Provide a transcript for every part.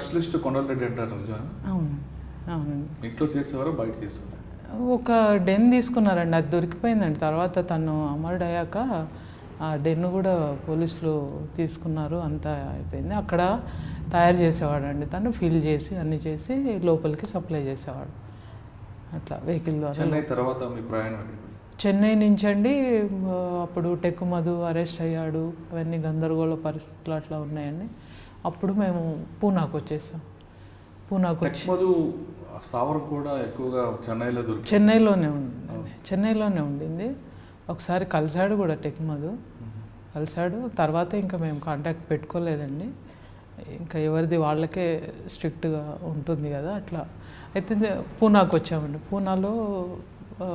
Specialist Kondal Reddy అంటారు నిజమా అవును అవునండి ఇంట్లో చేసేవారా బయట చేసేవారా ఒక డెన్ తీసుకున్నారండి అది దొరికిపోయిందండి తర్వాత తను అమరుడు అయ్యాక ఆ డెన్ కూడా పోలీసులు తీసుకున్నారు అంతా అయిపోయింది అక్కడ తయారు చేసేవాడు అండి తను ఫిల్ చేసి అన్ని చేసి లోపలికి సప్లై చేసేవాడు అట్లా వెహికల్ ద్వారా చెన్నై తర్వాత మీ ప్రయాణం ఎక్కడికి చెన్నై నుంచి అండి ఆ, అప్పుడు టెక్కు మధు అరెస్ట్ అయ్యాడు అవన్నీ గందరగోళ పరిస్థితులు అట్లా ఉన్నాయండి అప్పుడు మేము పూనాకు వచ్చేసాం పూనాకు వచ్చి టెక్మదు స్థావరం కూడా ఎక్కువగా చెన్నైలో దొరికి చెన్నైలోనే ఉండింది చెన్నైలోనే ఉండింది ఒకసారి కలిశాడు కూడా టెక్ మధు కలిశాడు తర్వాత ఇంకా మేము కాంటాక్ట్ పెట్టుకోలేదండి ఇంకా ఎవరిది వాళ్ళకే స్ట్రిక్ట్గా ఉంటుంది కదా అట్లా అయితే పూనాకు వచ్చామండి పూనాలో ఆ,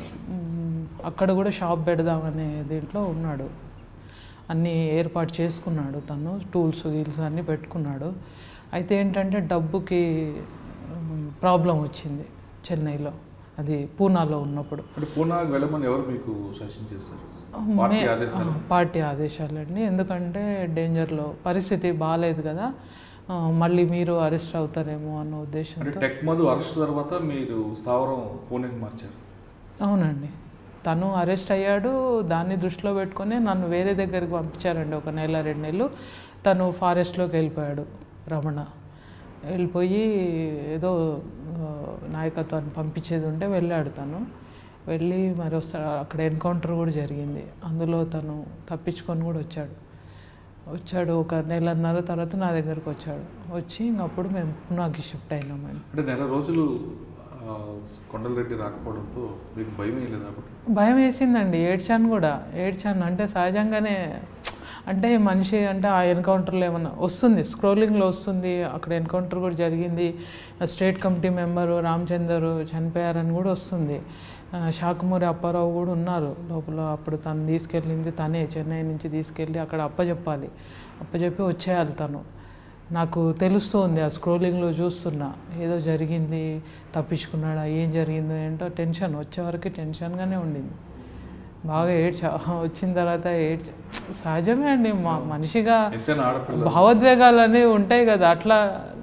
మ్, అక్కడ కూడా షాప్ పెడదామనే దీంట్లో ఉన్నాడు అన్నీ ఏర్పాటు చేసుకున్నాడు తను టూల్స్ గీల్స్ అన్నీ పెట్టుకున్నాడు అయితే ఏంటంటే డబ్బుకి ప్రాబ్లం వచ్చింది చెన్నైలో అది పూనాలో ఉన్నప్పుడు అంటే పూనాకు వెళ్ళమని ఎవరు మీకు సజెషన్ చేస్తారు పార్టీ మే- ఆదేశాలు ఆ, పార్టీ ఆదేశాలండి ఎందుకంటే డేంజర్లో పరిస్థితి బాగాలేదు కదా ఆ, మళ్ళీ మీరు అరెస్ట్ అవుతారేమో అన్న అంటే ఉద్దేశంతో టెక్మదు అరెస్ట్ తర్వాత మీరు స్థావరం పూణేకి మార్చారు అవునండి తను అరెస్ట్ అయ్యాడు దాన్ని దృష్టిలో పెట్టుకొని నన్ను వేరే దగ్గరికి పంపించారండి ఒక నెల రెండు నెలలు తను ఫారెస్ట్లోకి వెళ్ళిపోయాడు రమణ వెళ్ళిపోయి ఏదో ఆ, నాయకత్వాన్ని పంపించేది ఉంటే వెళ్ళాడు తను వెళ్ళి మరి వస్తాడు అక్కడ ఎన్కౌంటర్ కూడా జరిగింది అందులో తను తప్పించుకొని కూడా వచ్చాడు వచ్చాడు ఒక నెలన్నర తర్వాత నా దగ్గరకు వచ్చాడు వచ్చి ఇంక అప్పుడు మేము పునాకి షిఫ్ట్ అయినామండి అంటే నెల రోజులు ఆ, కొండలరెడ్డి రాకపోవడంతో మీకు భయం ఏం లేదు అప్పుడు భయం వేసిందండి ఏడ్చాను కూడా ఏడ్చాను అంటే సహజంగానే అంటే మనిషి అంటే ఆ ఎన్కౌంటర్లో ఏమన్నా వస్తుంది స్క్రోలింగ్లో వస్తుంది అక్కడ ఎన్కౌంటర్ కూడా జరిగింది స్టేట్ కమిటీ మెంబరు రామచందర్ చనిపోయారని కూడా వస్తుంది ఆ, శాఖమూరి అప్పారావు కూడా ఉన్నారు లోపల అప్పుడు తను తీసుకెళ్ళింది తనే చెన్నై నుంచి తీసుకెళ్ళి అక్కడ అప్పచెప్పాలి అప్పచెప్పి వచ్చేయాలి తను నాకు తెలుస్తుంది ఆ స్క్రోలింగ్లో చూస్తున్నా ఏదో జరిగింది తప్పించుకున్నాడా ఏం జరిగిందో ఏంటో టెన్షన్ వచ్చే వరకు టెన్షన్గానే ఉండింది బాగా ఏడ్చా వచ్చిన తర్వాత ఏడ్చా సహజమే అండి మా మనిషిగా ఎంతైనా ఆడపిల్ల భావోద్వేగాలు అనేవి ఉంటాయి కదా అట్లా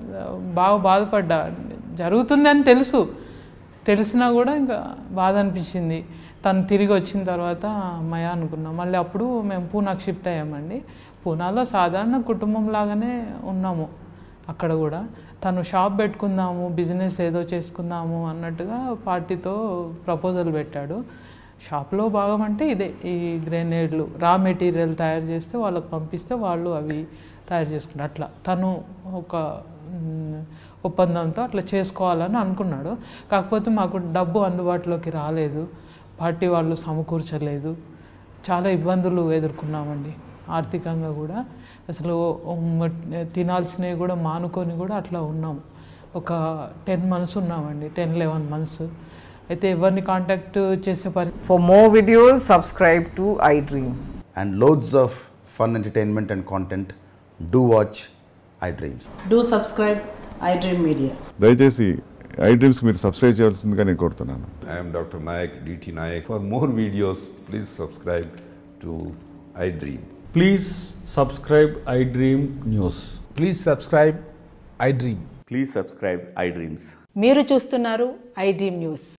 బాగా బాధపడ్డా జరుగుతుంది అని తెలుసు తెలిసినా కూడా ఇంకా బాధ అనిపించింది తను తిరిగి వచ్చిన తర్వాత అమ్మయ్య అనుకున్నాం మళ్ళీ అప్పుడు మేము పూనాకు షిఫ్ట్ అయ్యామండి పూనాలో సాధారణ కుటుంబం లాగానే ఉన్నాము అక్కడ కూడా తను షాప్ పెట్టుకుందాము బిజినెస్ ఏదో చేసుకుందాము అన్నట్టుగా పార్టీతో ప్రపోజల్ పెట్టాడు షాప్లో భాగం అంటే ఇదే ఈ గ్రెనేడ్లు రా మెటీరియల్ తయారు చేస్తే వాళ్ళకి పంపిస్తే వాళ్ళు అవి తయారు చేసుకుంటారు అట్లా తను ఒక మ్, ఒప్పందంతో అట్లా చేసుకోవాలని అనుకున్నాడు కాకపోతే మాకు డబ్బు అందుబాటులోకి రాలేదు పార్టీ వాళ్ళు సమకూర్చలేదు చాలా ఇబ్బందులు ఎదుర్కొన్నామండి ఆర్థికంగా కూడా అసలు ఉమ్, తినాల్సినవి కూడా మానుకొని కూడా అట్లా ఉన్నాం ఒక టెన్ మంత్స్ ఉన్నామండి టెన్ లెవెన్ మంత్స్ అయితే ఎవరిని కాంటాక్ట్ చేసే పరి For more videos, subscribe to iDream. and loads of fun entertainment and content, do watch iDreams. Do subscribe iDream Media. దయచేసి ఐ డ్రీమ్స్ మీరు సబ్స్క్రైబ్ చేయాల్సిందిగా నేను కోరుతున్నాను I am Dr. Nayak, DT Nayak. For more videos, please subscribe to iDream. Please subscribe iDream News. Please subscribe iDream. Please subscribe iDreams. మీరు చూస్తున్నారు iDream news